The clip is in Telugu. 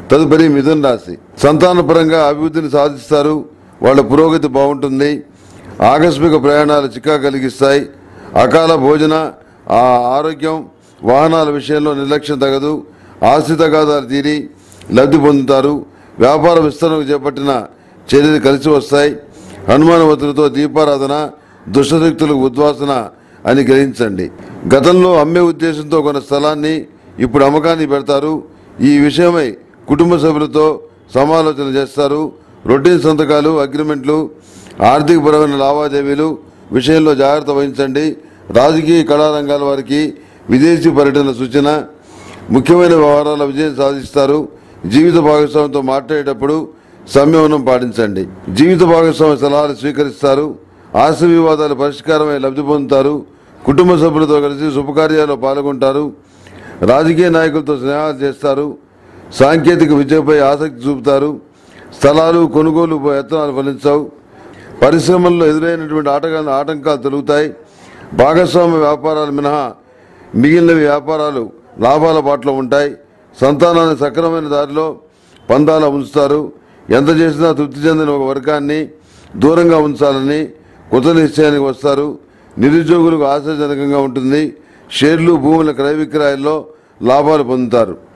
తదుపరి మిథున రాశి సంతాన పరంగా అభివృద్ధిని సాధిస్తారు వాళ్ళ పురోగతి బాగుంటుంది ఆకస్మిక ప్రయాణాలు చిక్కా కలిగిస్తాయి అకాల భోజన ఆ ఆరోగ్యం వాహనాల విషయంలో నిర్లక్ష్యం తగదు ఆస్తి తగాదాలు తీరి లబ్ధి పొందుతారు వ్యాపార విస్తరణకు చేపట్టిన చర్యలు కలిసి వస్తాయి హనుమానవతులతో దీపారాధన దుష్టశక్తులకు ఉద్వాసన అని గ్రహించండి గతంలో అమ్మే ఉద్దేశంతో కొన్న స్థలాన్ని ఇప్పుడు అమ్మకానికి పెడతారు ఈ విషయమై కుటుంబ సభ్యులతో సమాలోచన చేస్తారు రొటీన్ సంతకాలు అగ్రిమెంట్లు ఆర్థికపరమైన లావాదేవీలు విషయంలో జాగ్రత్త వహించండి రాజకీయ కళారంగాల వారికి విదేశీ పర్యటన సూచన ముఖ్యమైన వ్యవహారాల విజయం సాధిస్తారు జీవిత భాగస్వామితో మాట్లాడేటప్పుడు సంయమనం పాటించండి జీవిత భాగస్వామి సలహాలు స్వీకరిస్తారు ఆశ వివాదాలు పరిష్కారమై లబ్ధి పొందుతారు కుటుంబ సభ్యులతో కలిసి శుభకార్యాల్లో పాల్గొంటారు రాజకీయ నాయకులతో స్నేహాలు చేస్తారు సాంకేతిక విద్యపై ఆసక్తి చూపుతారు స్థలాలు కొనుగోలు యత్నాలు ఫలించవు పరిశ్రమల్లో ఎదురైనటువంటి ఆటగాళ్ళ ఆటంకాలు తొలుగుతాయి భాగస్వామ్య వ్యాపారాలు మినహా మిగిలిన వ్యాపారాలు లాభాల బాటలో ఉంటాయి సంతానాన్ని సక్రమైన దారిలో పందాల ఉంచుతారు ఎంత చేసినా తృప్తి చెందిన ఒక వర్గాన్ని దూరంగా ఉంచాలని కొత్త నిశ్చయానికి వస్తారు నిరుద్యోగులకు ఆశాజనకంగా ఉంటుంది షేర్లు భూముల క్రయ విక్రయాల్లో లాభాలు పొందుతారు